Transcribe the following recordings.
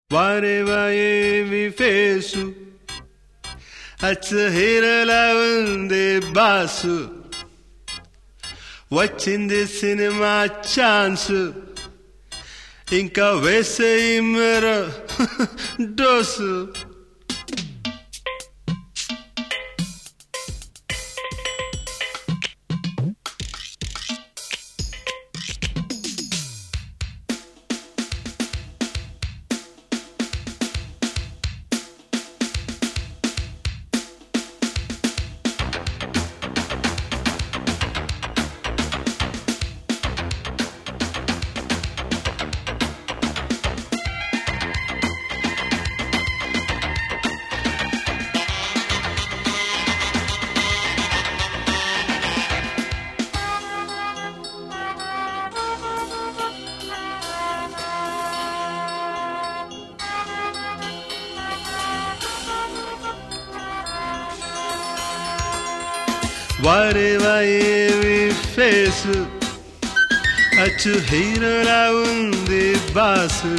వారేవా ఏమి ఫేసు అచ్చ హీరోలా ఉంది బాసు వచ్చింది సినిమా ఛాన్స్ ఇంకా వేసేయి మరో డోసు వారేవా ఏమి ఫేసు అచ్చు హీరోలా ఉంది బాసు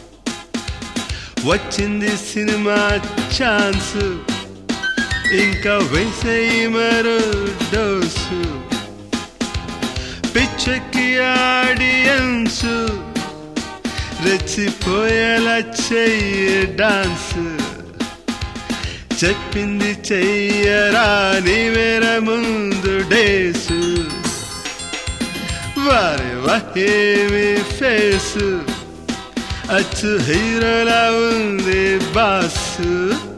వచ్చింది సినిమా ఛాన్స్ ఇంకా వేసేయి మరో డోసు పిచ్చకి ఆడియన్స్ రెచ్చిపోయేలా చెయ్యి డాన్స్ చెప్పింది చెయ్యరా నీవేర ముందు డేసు వారి వహేమి ఫేసు అచ్చు హీరోలా ఉంది బాసు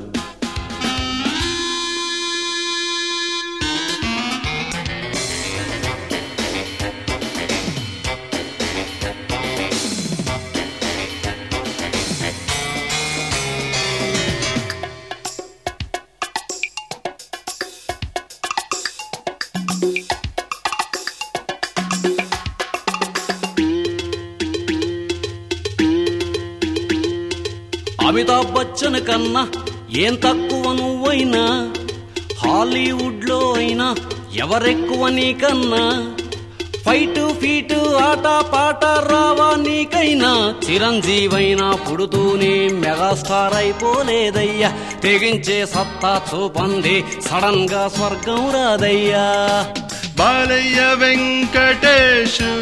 అమితాబ్ బచ్చన్ కన్నా ఏం తక్కువ నువ్వైనా హాలీవుడ్ లో అయినా ఎవరెక్కువ నీకన్నా ఫైటు ఫీటు ఆట పాట రావా నీకైనా చిరంజీవైనా పుడుతూనే మెగాస్టార్ అయిపోలేదయ్యా తెగించే సత్తా చూపంది సడన్ గా స్వర్గం రాదయ్యా బాలయ్య వెంకటేషు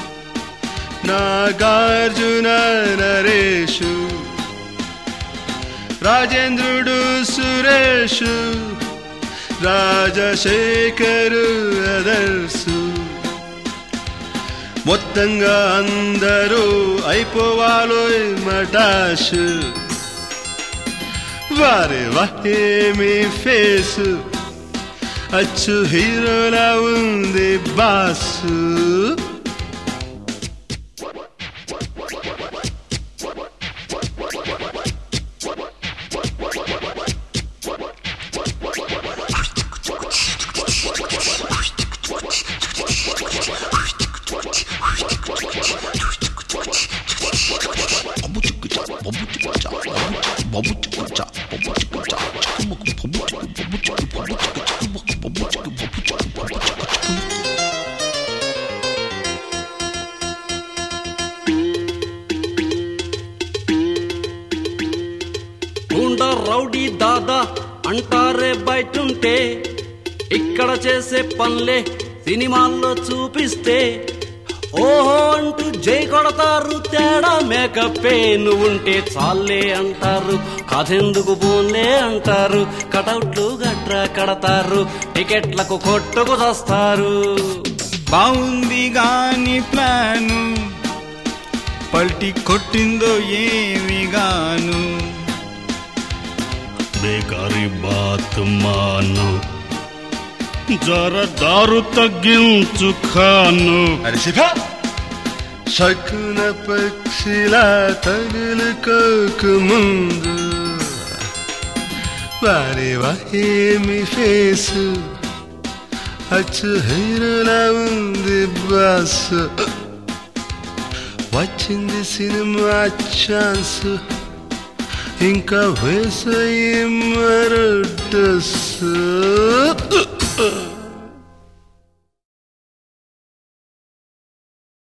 నాగార్జున నరేషు రాజేంద్రుడు సురేషు రాజశేఖరు అదర్సు మొత్తంగా అందరూ అయిపోవాలో మటాషు వారి వహేమి ఫేసు అచ్చు హీరోలా ఉంది బాసు గుండా రౌడీ దాదా అంటారే బయటుంటే ఇక్కడ చేసే పనులే సినిమాల్లో చూపిస్తే ఓహో అంటూ జై కొడతారు తేడా మేకప్పే నువ్వుంటే చాలే అంటారు కథెందుకు పోన్లే అంటారు కటౌట్లు గట్రా కడతారు టికెట్లకు కొట్టుకు చస్తారు బాగుంది గాని ప్లాను పల్టి కొట్టిందో ఏమి గాను బేకారీ బాత్ మాను జర దారు తగ్గించు ఖాను అరిసిఫా శకున పక్షిలా తగులుకోకు ముందు వారి వహేమి ఫేసు అచ్చు హీరోలా ఉంది బాసు వచ్చింది సినిమా ఛాన్స్ ఇంకా వేసే మరో డస్సు